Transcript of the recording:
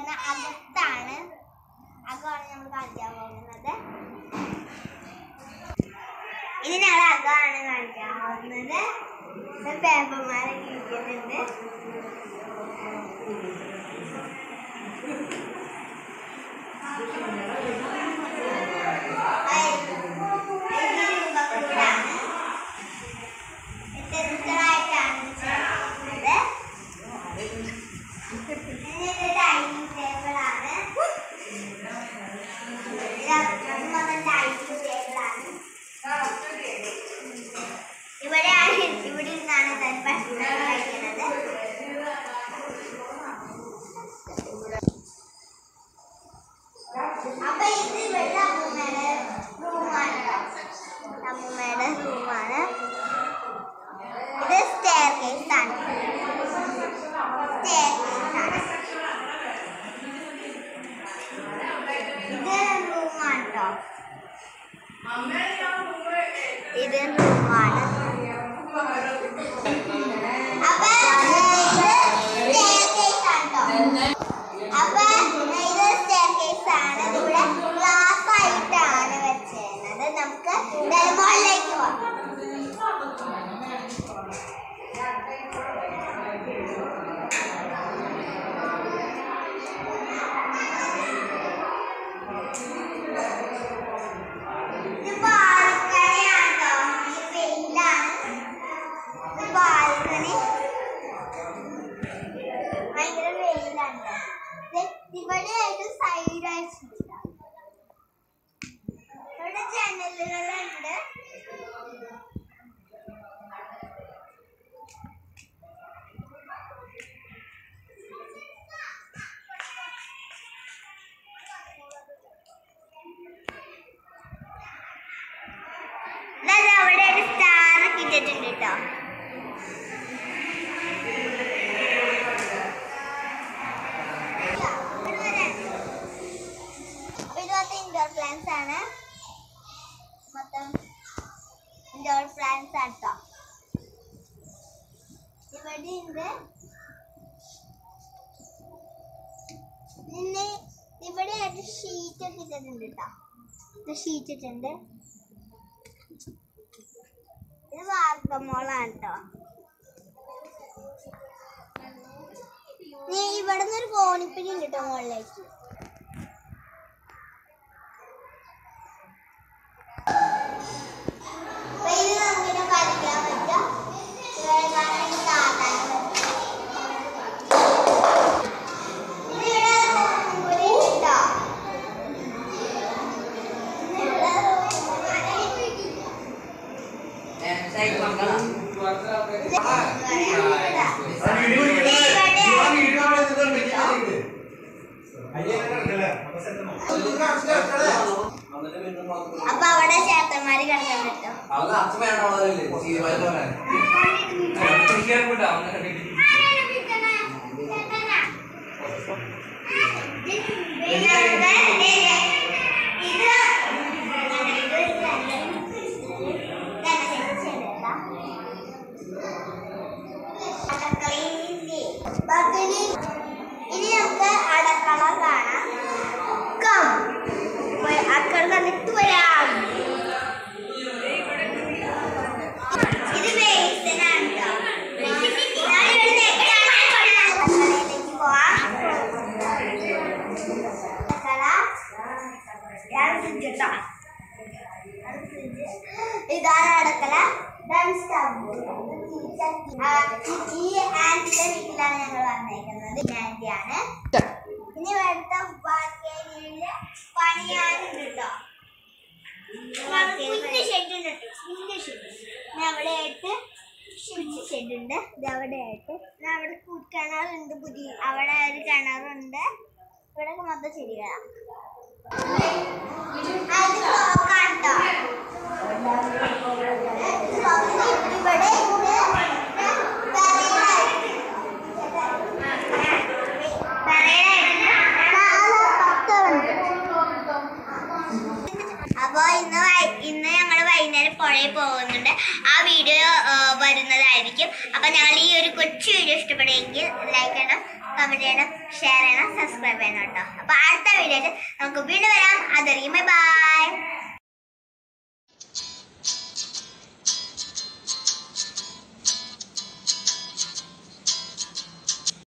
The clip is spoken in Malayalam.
പറയുന്ന അകത്താണ് അകമാണ് നമ്മൾ കാണിക്കാൻ പോകുന്നത് ഇനി ഞങ്ങൾ അകമാണ് കാണിക്കാൻ പോകുന്നത് പേപ്പർമാരൊക്കെ ഇരിക്കുന്നുണ്ട് ഡൈനിങ് ടേബിളാണ് ഇവിടെയാണ് ഇവിടെ ഇരുന്നാണ് താൻ ഭക്ഷണം കഴിക്കുന്നത് അപ്പൊ ഇത് ഇവിടെ അമ്മൂമ്മയുടെ റൂമാണ് അമ്മൂമ്മയുടെ റൂമാണ് ഇത് സ്റ്റെയർ കേസ് ആണ് സ്റ്റെയർ കേസ് ആണ് ഇത് റൂമാണ് കേട്ടോ ഇത് റൂമാണ് അപ്പൊ ഇത് സ്റ്റെയർ കേസ് ആണ് കേട്ടോ അപ്പൊ ഇത് സ്റ്റെയർ കേസ് ആണ് ഇവിടെ ഗ്ലാസ് ആയിട്ടാണ് വെച്ചിരുന്നത് നമുക്ക് എന്തായാലും മുകളിലേക്ക് പോകാം ഇത് ബാൽക്കണിയാണ് ട്ടോ. ഈ വെയിലാണ്. ഇത് ബാൽക്കണി. ഭയങ്കര വെയിലാണ് ട്ടോ. ദേ ഇവിടെയായിട്ട് സൈഡായിട്ട് ഇവിടെ ജനലുകളുണ്ട് ദാ അവിടെ ഒരു സ്റ്റാർ ഇട്ടിട്ടുണ്ട് കേട്ടോ അപ്പൊ ഇത് മൊത്തം ഇൻഡോർ പ്ലാന്റ്സ് ആണ് മൊത്തം ഇൻഡോർ പ്ലാന്റ്സ് ആണ് കേട്ടോ ഇവിടെ ഉണ്ട് പിന്നെ ഇവിടെ ആയിട്ട് ഷീറ്റ് ഒക്കെ ഇട്ടിട്ടുണ്ട് കേട്ടോ ഇത് ഷീറ്റ് ഇട്ടിട്ടുണ്ട് ഇത് വാർക്കമോളാണ് കേട്ടോ നീ ഇവിടെ നിന്ന് ഒരു കോണിപ്പിടി ഉണ്ട് കേട്ടോ മുകളിലേക്ക് അപ്പൊ ഇത് നമുക്കിങ്ങനെ കളിക്കാൻ പറ്റും ഇവിടെ കാണാൻ താത്താൻ പറ്റും ഇത് ഇവിടെ room കൂടി ഉണ്ട് ട്ടോ. ഇത് ഇവിടെ room കൂടി. അപ്പൊ അവിടെ ചേട്ടന്മാര് കിടക്കുന്നുണ്ട് കേട്ടോ ഇനി നമുക്ക് അടക്കള കാണാം കം അക്കൾ കണ്ടിട്ട് വരാം ഇത് വേസ്റ്റനാണ് കേട്ടോ ഞാനിവിടെ അടുക്കളയിലേക്ക് പോവാം അടുക്കള ഇതാണ് ഫ്രിഡ്ജ് കേട്ടോ ഇതാണ് അടുക്കള ഇതാണ് സ്റ്റവ് ഈ ആന്റിയുടെ വീട്ടിലാണ് ഞങ്ങൾ വന്നേക്കുന്നത് ഈ ആന്റിയാണ് ഇനി ഇവിടുത്തെ ബാൽക്കണിയില് പണിയാനുണ്ട് കേട്ടോ കുഞ്ഞ് ഷെഡ് ഉണ്ട് കേട്ടോ കുഞ്ഞ് ഷെഡ് അവിടെ ആയിട്ട് കുഞ്ഞ് ഷെഡ് ഉണ്ട് ഇത് അവിടെ ആയിട്ട് ഇത് അവിടെ കു- കിണറുണ്ട് പുതിയ അവിടെ ഒരു കിണറുണ്ട് ഇവിടെ മൊത്തം ചെടികളാണ് അത് നോക്കാം ട്ടോ. ഇവിടെ ഇത് പെരയിലായിട്ട് അപ്പൊ ഇന്ന് വൈ- ഇന്ന് ഞങ്ങള് വൈകുന്നേരം പുഴയിൽ പോകുന്നുണ്ട് ആ വീഡിയോ വരുന്നതായിരിക്കും അപ്പം ഞങ്ങൾ ഈ ഒരു കൊച്ചു വീഡിയോ ഇഷ്ടപ്പെടുമെങ്കിൽ ലൈക്ക് ചെയ്യണം കമൻറ്റ് ചെയ്യണം ഷെയർ ചെയ്യണം സബ്സ്ക്രൈബ് ചെയ്യണം കേട്ടോ അപ്പോൾ അടുത്ത വീഡിയോയിൽ നമുക്ക് വീണ്ടും വരാം അതറിയും ബൈ ബൈ